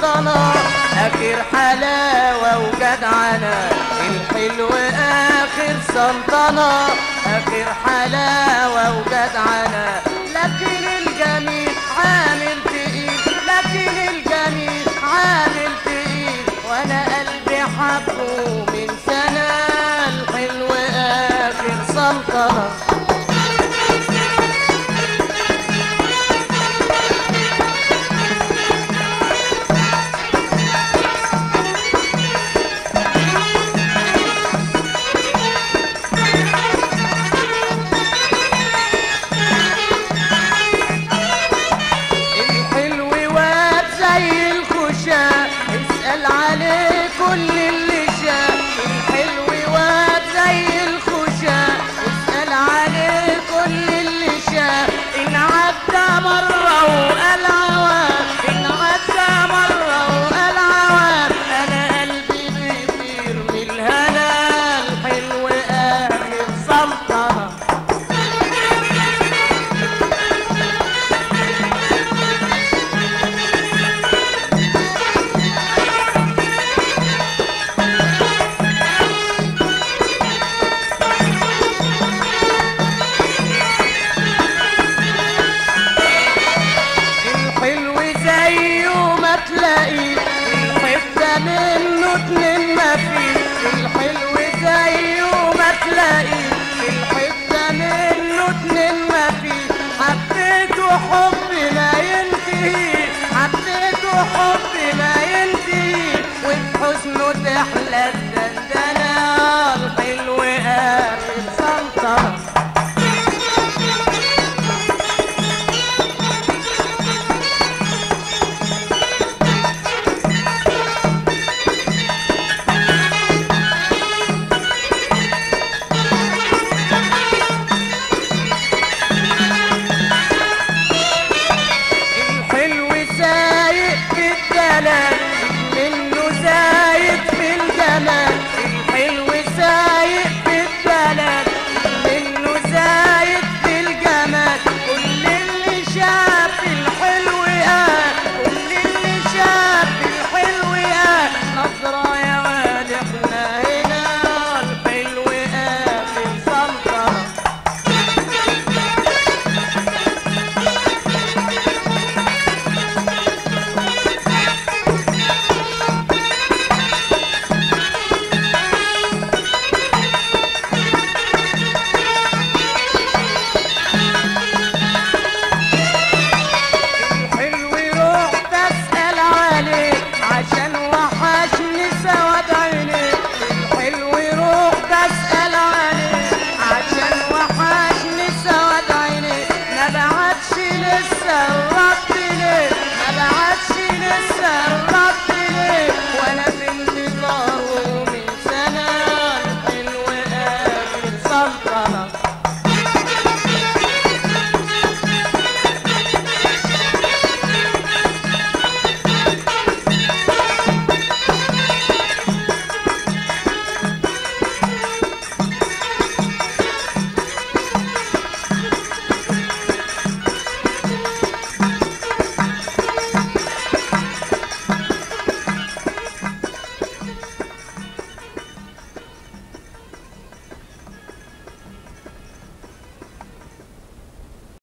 سلطنة آخر حلاوة وجدعنة الحلو آخر سلطنة آخر حلاوة وجدعنة لكن الجميل عامل تقيل لكن الجميل عامل تقيل وانا قلبي حبه من سنة الحلو آخر سلطنة الحلو واد زي الخشاء اسأل عليه كل اللي شاف الحلو واد زي الخشاء اسأل عليه كل اللي شاف إن عدى مرة وقال عوام إن عدى مرة وقال عوام أنا قلبي بيطير من الهنا الحلو آخر سلطنة الحلو زيه ما تلاقيه الحتة منه اتنين ما فيه الحلو زيه ما تلاقيه الحتة منه اتنين ما فيه حبيته حب ما ينتهي حبيته حب ما ينتهي وفي حزنه تحلى الدندنة الحلو آخر سلطنة الحلو سايق في الدلال منه زايد في الجمال الحلو سايق في الدلال منه زايد في الجمال كل اللي شاف الحلو قال كل اللي شاف الحلو قال نظرة يا واد احنا هنا الحلو آخر سلطنة الحلو روح تسأل عليه عشان وحشني سواد عينيه الحلو روح تسأل عليه عشان وحشني سواد عينيه ما بعتش لسه الرد ليه ما بعتش لسه الرد ليه وانا في انتظاره من سنة الحلو آخر سلطنة